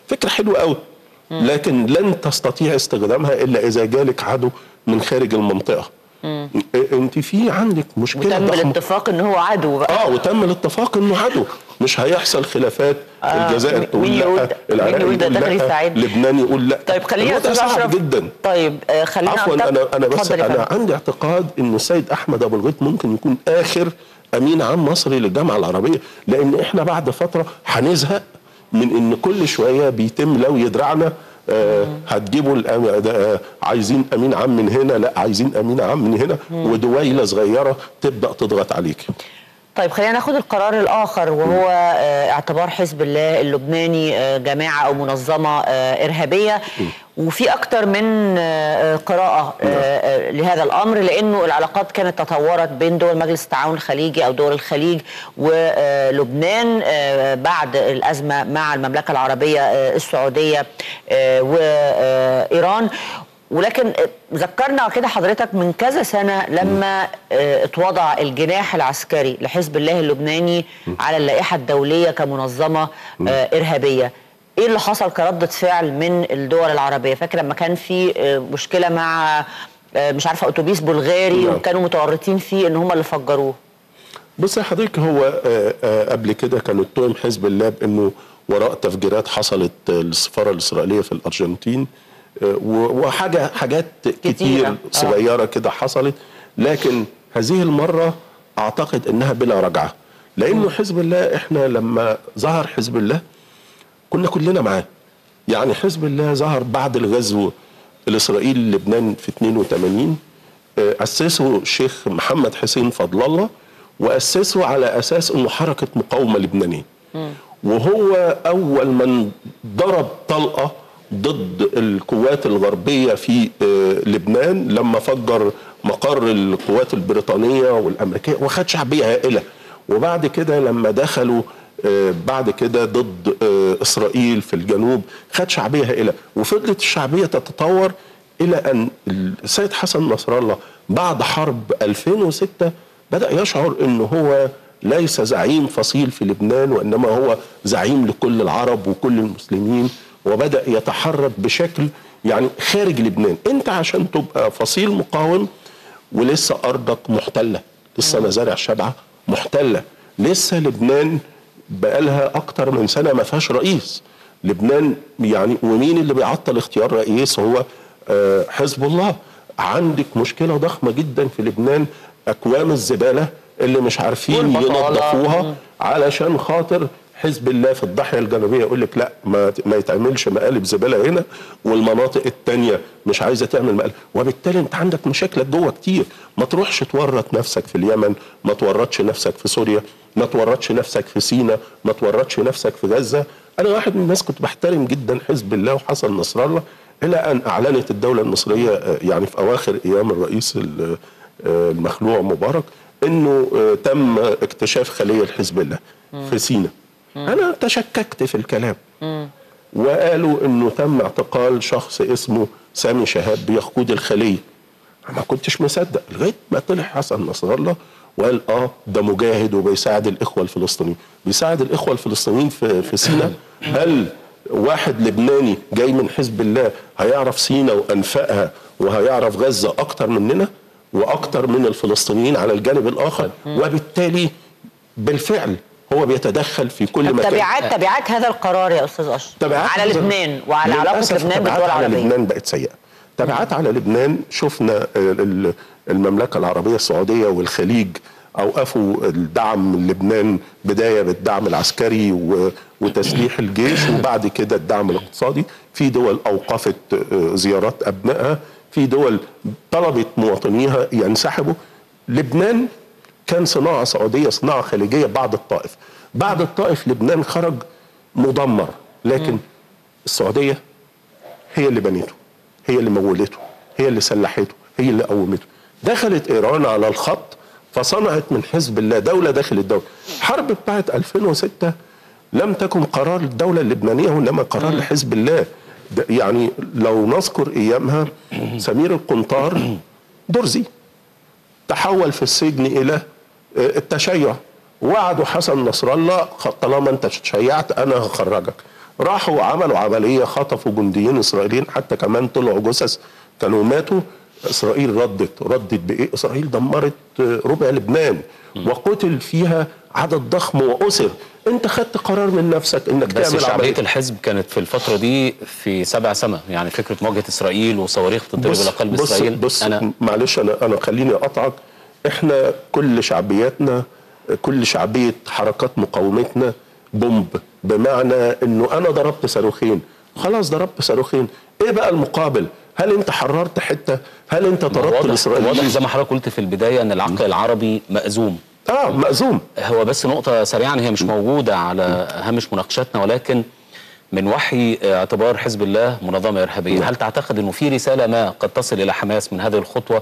فكره حلوه قوي لكن لن تستطيع استخدامها الا اذا جالك عدو من خارج المنطقه انت في عندك مشكله وتم ضخمة. الاتفاق ان هو عدو بقى اه وتم الاتفاق انه عدو مش هيحصل خلافات آه، الجزائر مين تقول يقول لا ده؟ العراق مين يقول ده؟ يقول داخل لا يساعدنا. لبنان يقول لا طيب خلينا الوضع استاذ صعب اشرف جدا طيب آه، خلينا عفوا أعتقد- انا انا بس اتفضل يا انا فندم. عندي اعتقاد ان السيد احمد ابو الغيط ممكن يكون اخر امين عام مصري للجامعه العربيه لان احنا بعد فتره هنزهق من ان كل شويه بيتم لو يدرعنا آه هتجيبوا الأم... ده، آه عايزين امين عام من هنا لا عايزين امين عام من هنا ودويله صغيره تبدا تضغط عليك طيب خلينا ناخد القرار الآخر وهو آه، اعتبار حزب الله اللبناني آه، جماعة أو منظمة آه، إرهابية وفي أكتر من آه، قراءة آه، آه، لهذا الأمر لأنه العلاقات كانت تطورت بين دول مجلس التعاون الخليجي أو دول الخليج ولبنان بعد الأزمة مع المملكة العربية آه، السعودية آه، وإيران ولكن ذكرنا كده حضرتك من كذا سنة لما آه، اتوضع الجناح العسكري لحزب الله اللبناني على اللائحة الدولية كمنظمة آه، إرهابية ايه اللي حصل كردة فعل من الدول العربية فاكر لما كان في آه، مشكلة مع آه، مش عارفة اتوبيس بلغاري نعم. وكانوا متورطين فيه ان هم اللي فجروه بص يا حضرتك هو آه، آه، قبل كده كان اتهم حزب الله بانه وراء تفجيرات حصلت آه، للسفاره الاسرائيليه في الارجنتين آه، و- وحاجه حاجات كتيرة. كتير آه. صغيره كده حصلت لكن هذه المره اعتقد انها بلا رجعه لانه حزب الله احنا لما ظهر حزب الله كنا كلنا معاه يعني حزب الله ظهر بعد الغزو الاسرائيلي للبنان في 82 آه، اسسه الشيخ محمد حسين فضل الله واسسه على اساس انه حركه مقاومه لبنانيه وهو اول من ضرب طلقه ضد القوات الغربيه في آه، لبنان لما فجر مقر القوات البريطانيه والامريكيه وخد شعبيه هائله وبعد كده لما دخلوا آه، بعد كده ضد آه، اسرائيل في الجنوب خد شعبيه هائله وفضلت الشعبيه تتطور الى ان السيد حسن نصر الله بعد حرب 2006 بدا يشعر ان هو ليس زعيم فصيل في لبنان وانما هو زعيم لكل العرب وكل المسلمين وبدا يتحرك بشكل يعني خارج لبنان انت عشان تبقى فصيل مقاوم ولسه ارضك محتله لسه مزارع شبعه محتله لسه لبنان بقالها اكتر من سنه ما فيهاش رئيس لبنان يعني ومين اللي بيعطل اختيار رئيس هو آه، حزب الله عندك مشكله ضخمه جدا في لبنان اكوام الزباله اللي مش عارفين والبطالة. ينظفوها علشان خاطر حزب الله في الضاحيه الجنوبيه يقول لك لا ما ما يتعملش مقالب زباله هنا والمناطق التانية مش عايزه تعمل مقالب وبالتالي انت عندك مشاكلك جوه كتير ما تروحش تورط نفسك في اليمن ما تورطش نفسك في سوريا ما تورطش نفسك في سينا ما تورطش نفسك في غزه انا واحد من الناس كنت بحترم جدا حزب الله وحسن نصر الله الى ان اعلنت الدوله المصريه آه، يعني في اواخر ايام الرئيس ال- آه، المخلوع مبارك انه آه، تم اكتشاف خليه لحزب الله في سينا انا تشككت في الكلام وقالوا انه تم اعتقال شخص اسمه سامي شهاب بيقود الخليه ما كنتش مصدق لغايه ما طلع حسن نصر الله وقال اه ده مجاهد وبيساعد الاخوه الفلسطينيين بيساعد الاخوه الفلسطينيين في في سينا هل واحد لبناني جاي من حزب الله هيعرف سينا وانفائها وهيعرف غزه اكتر مننا واكتر من الفلسطينيين على الجانب الاخر وبالتالي بالفعل هو بيتدخل في كل طب مكان تبعات تبعات هذا القرار يا استاذ اشرف تبعات على هذا- لبنان وعلى علاقه للأسف لبنان تبعات بالدول على العربيه لبنان بقت سيئه تبعات على لبنان شفنا ال- ال- المملكه العربيه السعوديه والخليج اوقفوا الدعم من لبنان بدايه بالدعم العسكري و- وتسليح الجيش وبعد كده الدعم الاقتصادي في دول اوقفت آه، زيارات ابنائها في دول طلبت مواطنيها ينسحبوا لبنان كان صناعه سعوديه صناعه خليجيه بعد الطائف بعد الطائف لبنان خرج مدمر لكن السعوديه هي اللي بنيته هي اللي مولته هي اللي سلحته هي اللي قومته دخلت ايران على الخط فصنعت من حزب الله دوله داخل الدوله الحرب بتاعت 2006 لم تكن قرار الدوله اللبنانيه وانما قرار لحزب الله ده يعني لو نذكر ايامها سمير القنطار درزي تحول في السجن الى آه، التشيع وعدوا حسن نصر الله خ- طالما انت تشيعت انا هخرجك راحوا عملوا عمليه خطفوا جنديين اسرائيليين حتى كمان طلعوا جثث كانوا ماتوا اسرائيل ردت ردت بايه اسرائيل دمرت ربع لبنان وقتل فيها عدد ضخم واسر انت خدت قرار من نفسك انك بس تعمل شعبيه عمليه الحزب كانت في الفتره دي في سبع سما يعني فكره مواجهه اسرائيل وصواريخ تنطلق الى قلب بص اسرائيل بص انا معلش انا انا خليني اقطعك احنا كل شعبياتنا كل شعبيه حركات مقاومتنا بومب بمعنى انه انا ضربت صاروخين خلاص ضربت صاروخين ايه بقى المقابل هل انت حررت حته هل انت طردت واضح الاسرائيليين واضح زي ما حضرتك قلت في البدايه ان العقل العربي مأزوم اه مأزوم هو بس نقطة سريعا هي مش موجودة على هامش مناقشتنا ولكن من وحي اعتبار حزب الله منظمة إرهابية هل تعتقد أنه في رسالة ما قد تصل إلى حماس من هذه الخطوة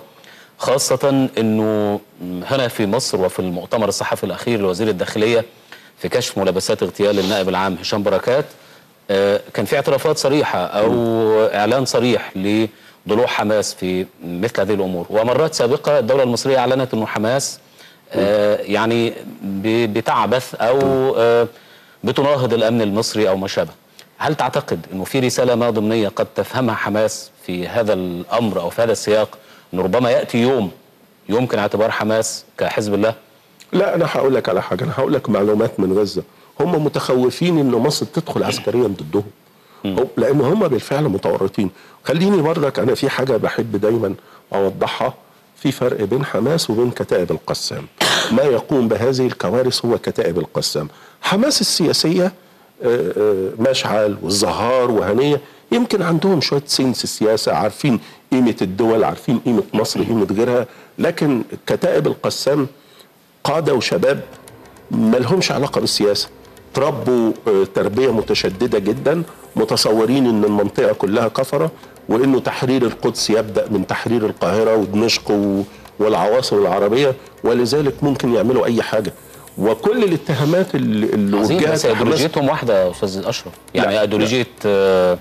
خاصة أنه هنا في مصر وفي المؤتمر الصحفي الأخير لوزير الداخلية في كشف ملابسات اغتيال النائب العام هشام بركات آه، كان في اعترافات صريحة أو إعلان صريح لضلوع حماس في مثل هذه الأمور ومرات سابقة الدولة المصرية أعلنت أنه حماس آه، يعني ب- بتعبث او آه، بتناهض الامن المصري او ما شابه. هل تعتقد انه في رساله ما ضمنيه قد تفهمها حماس في هذا الامر او في هذا السياق انه ربما ياتي يوم يمكن اعتبار حماس كحزب الله؟ لا انا هقول لك على حاجه انا هقول لك معلومات من غزه هم متخوفين ان مصر تدخل عسكريا ضدهم هم- لان هم بالفعل متورطين خليني برضك انا في حاجه بحب دايما اوضحها في فرق بين حماس وبين كتائب القسام ما يقوم بهذه الكوارث هو كتائب القسام حماس السياسيه آه، آه، مشعل والزهار وهنيه يمكن عندهم شويه سنس السياسه عارفين قيمه الدول عارفين قيمه مصر قيمه غيرها لكن كتائب القسام قاده وشباب ما لهمش علاقه بالسياسه تربوا آه، تربيه متشدده جدا متصورين ان المنطقه كلها كفره وانه تحرير القدس يبدا من تحرير القاهره ودمشق و- والعواصم العربيه ولذلك ممكن يعملوا اي حاجه وكل الاتهامات اللي, اللي عظيم وجهت بس لحماس- ايديولوجيتهم واحده يا استاذ اشرف يعني لا، ايديولوجيه آه،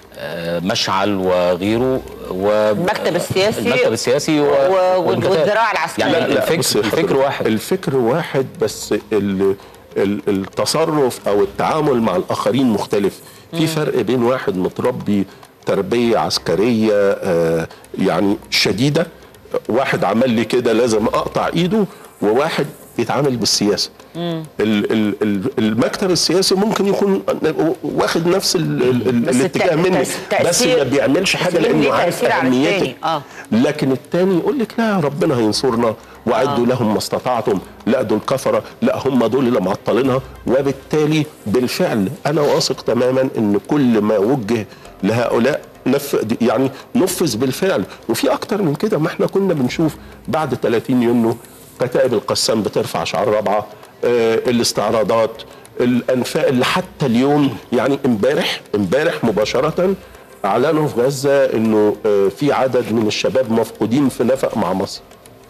آه، مشعل وغيره و المكتب السياسي المكتب السياسي و... و- والكتائب. والذراع العسكرية. يعني لا، لا، الفكر بص يا الفكر حضرتك، واحد الفكر واحد بس ال ال التصرف او التعامل مع الاخرين مختلف في فرق بين واحد متربي تربيه عسكريه آه يعني شديده واحد عمل لي كده لازم اقطع ايده وواحد بيتعامل بالسياسه ال ال ال المكتب السياسي ممكن يكون واخد نفس ال ال ال بس الاتجاه الت- مني التأثير- بس ما بيعملش حاجه التأثير ليه لانه عارف تأثير على اهميتك التاني. آه. لكن التاني يقول لك لا ربنا هينصرنا واعدوا لهم ما استطعتم لا دول كفره لا هم دول اللي معطلينها وبالتالي بالفعل انا واثق تماما ان كل ما وجه لهؤلاء نف يعني نفذ بالفعل وفي اكتر من كده ما احنا كنا بنشوف بعد 30 يونيو كتائب القسام بترفع شعار رابعه آه الاستعراضات الانفاق اللي حتى اليوم يعني امبارح امبارح مباشره اعلنوا في غزه انه آه، في عدد من الشباب مفقودين في نفق مع مصر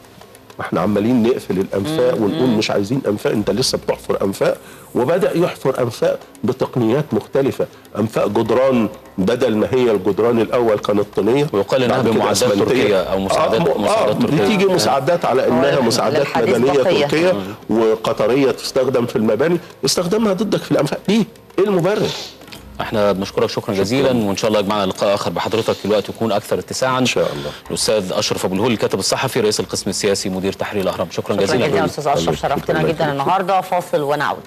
احنا عمالين نقفل الانفاق ونقول مش عايزين انفاق انت لسه بتحفر انفاق وبدا يحفر انفاق بتقنيات مختلفه انفاق جدران بدل ما هي الجدران الاول كانت طينيه ويقال إنها بعد كده بمعدات أسمنتية. تركية أو مساعدات- آه م- مساعدات آه تركية. بتيجي مساعدات على انها آه، مساعدات للحديث مدنيه بقية. تركيه وقطريه تستخدم في المباني استخدامها ضدك في الانفاق ليه؟ ايه المبرر؟ احنا بنشكرك شكرا جزيلا وان شاء الله يجمعنا لقاء اخر بحضرتك الوقت يكون اكثر اتساعا ان شاء الله الاستاذ اشرف ابو الهول الكاتب الصحفي رئيس القسم السياسي مدير تحرير الاهرام شكرا, شكرا جزيلا جدا يا استاذ اشرف الله شرفتنا يخليك. جدا النهارده فاصل ونعود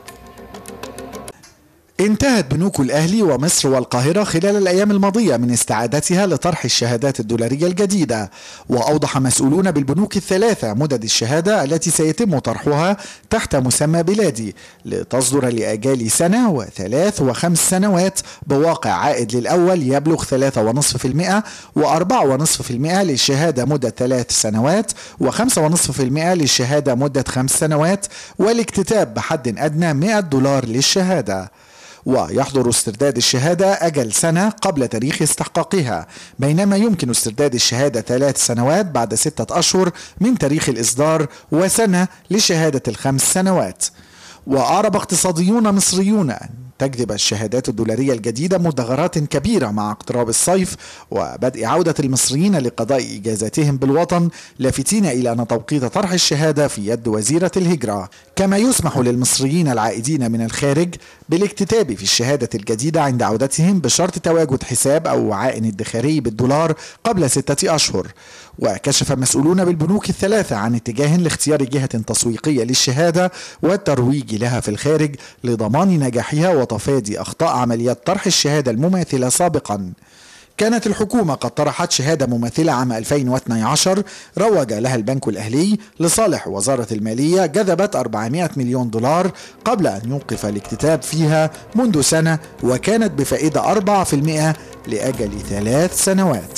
انتهت بنوك الأهلي ومصر والقاهرة خلال الأيام الماضية من استعادتها لطرح الشهادات الدولارية الجديدة وأوضح مسؤولون بالبنوك الثلاثة مدد الشهادة التي سيتم طرحها تحت مسمى بلادي لتصدر لأجال سنة وثلاث وخمس سنوات بواقع عائد للأول يبلغ 3.5% و4.5% للشهادة مدة ثلاث سنوات و5.5% للشهادة مدة خمس سنوات والاكتتاب بحد أدنى 100 دولار للشهادة ويحضر استرداد الشهادة أجل سنة قبل تاريخ استحقاقها بينما يمكن استرداد الشهادة ثلاث سنوات بعد ستة أشهر من تاريخ الإصدار وسنة لشهادة الخمس سنوات وأعرب اقتصاديون مصريون تجذب الشهادات الدولارية الجديدة مدخرات كبيرة مع اقتراب الصيف وبدء عودة المصريين لقضاء إجازاتهم بالوطن لافتين إلى أن توقيت طرح الشهادة في يد وزيرة الهجرة كما يسمح للمصريين العائدين من الخارج بالاكتتاب في الشهادة الجديدة عند عودتهم بشرط تواجد حساب أو وعاء ادخاري بالدولار قبل ستة أشهر وكشف مسؤولون بالبنوك الثلاثة عن اتجاه لاختيار جهة تسويقية للشهادة والترويج لها في الخارج لضمان نجاحها وتفادي أخطاء عمليات طرح الشهادة المماثلة سابقاً كانت الحكومة قد طرحت شهادة مماثلة عام 2012 روج لها البنك الأهلي لصالح وزارة المالية جذبت 400 مليون دولار قبل أن يوقف الاكتتاب فيها منذ سنة وكانت بفائدة 4% لأجل ثلاث سنوات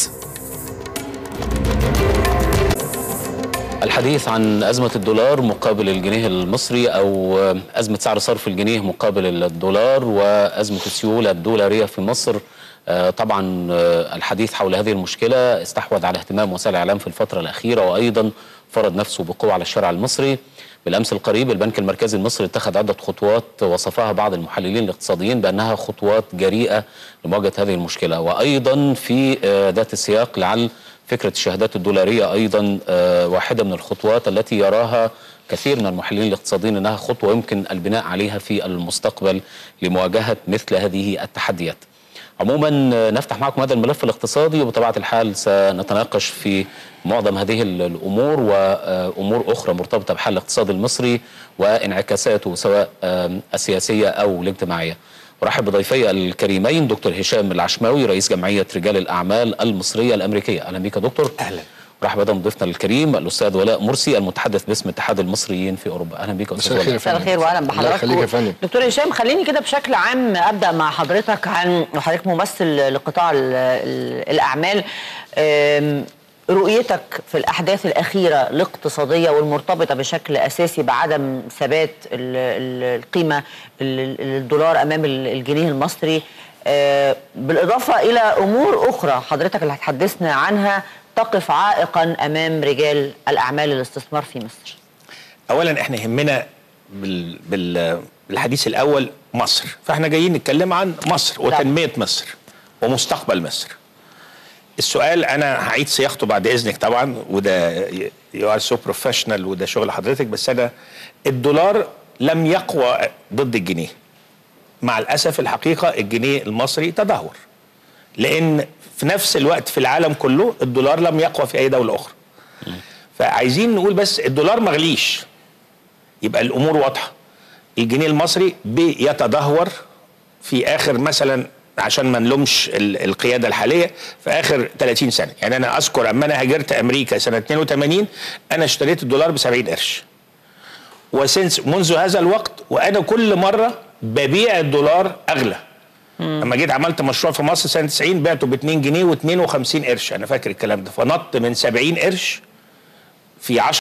الحديث عن أزمة الدولار مقابل الجنيه المصري أو أزمة سعر صرف الجنيه مقابل الدولار وأزمة السيولة الدولارية في مصر آه، طبعا آه، الحديث حول هذه المشكلة استحوذ على اهتمام وسائل الإعلام في الفترة الأخيرة وأيضا فرض نفسه بقوة على الشارع المصري بالأمس القريب البنك المركزي المصري اتخذ عدة خطوات وصفها بعض المحللين الاقتصاديين بأنها خطوات جريئة لمواجهة هذه المشكلة وأيضا في آه، ذات السياق لعل فكرة الشهادات الدولارية أيضا آه، واحدة من الخطوات التي يراها كثير من المحللين الاقتصاديين أنها خطوة يمكن البناء عليها في المستقبل لمواجهة مثل هذه التحديات عموما آه، نفتح معكم هذا الملف الاقتصادي وبطبيعة الحال سنتناقش في معظم هذه ال- الأمور وأمور أخرى مرتبطة بحال الاقتصاد المصري وانعكاساته سواء آم، السياسية أو الاجتماعية ارحب بضيفي الكريمين دكتور هشام العشماوي رئيس جمعيه رجال الاعمال المصريه الامريكيه اهلا بك يا دكتور اهلا ورحب ايضا بضيفنا الكريم الاستاذ ولاء مرسي المتحدث باسم اتحاد المصريين في اوروبا اهلا بك يا استاذ مساء الخير ولاء يا مساء فندم الخير واهلا الله بحضرتك يخليك يا فندم دكتور هشام خليني كده بشكل عام ابدا مع حضرتك عن وحضرتك ممثل لقطاع ال- ال- الاعمال أم، رؤيتك في الاحداث الاخيره الاقتصاديه والمرتبطه بشكل اساسي بعدم ثبات ال- ال- القيمه ال- ال- الدولار امام ال- الجنيه المصري أه، بالاضافه الى امور اخرى حضرتك اللي هتحدثنا عنها تقف عائقا امام رجال الاعمال الاستثمار في مصر اولا احنا يهمنا بال... بال... بالحديث الاول مصر فاحنا جايين نتكلم عن مصر وتنميه مصر ومستقبل مصر السؤال انا هعيد صياغته بعد اذنك طبعا وده يو ار سو بروفيشنال وده شغل حضرتك بس انا الدولار لم يقوى ضد الجنيه مع الاسف الحقيقه الجنيه المصري تدهور لان في نفس الوقت في العالم كله الدولار لم يقوى في اي دوله اخرى فعايزين نقول بس الدولار مغليش يبقى الامور واضحه الجنيه المصري بيتدهور في اخر مثلا عشان ما نلومش ال- القياده الحاليه في اخر 30 سنه يعني انا اذكر اما انا هاجرت امريكا سنه 82 انا اشتريت الدولار ب 70 قرش وسنس منذ هذا الوقت وانا كل مره ببيع الدولار اغلى لما جيت عملت مشروع في مصر سنه 90 بعته ب 2 جنيه و52 قرش انا فاكر الكلام ده فنط من 70 قرش في 10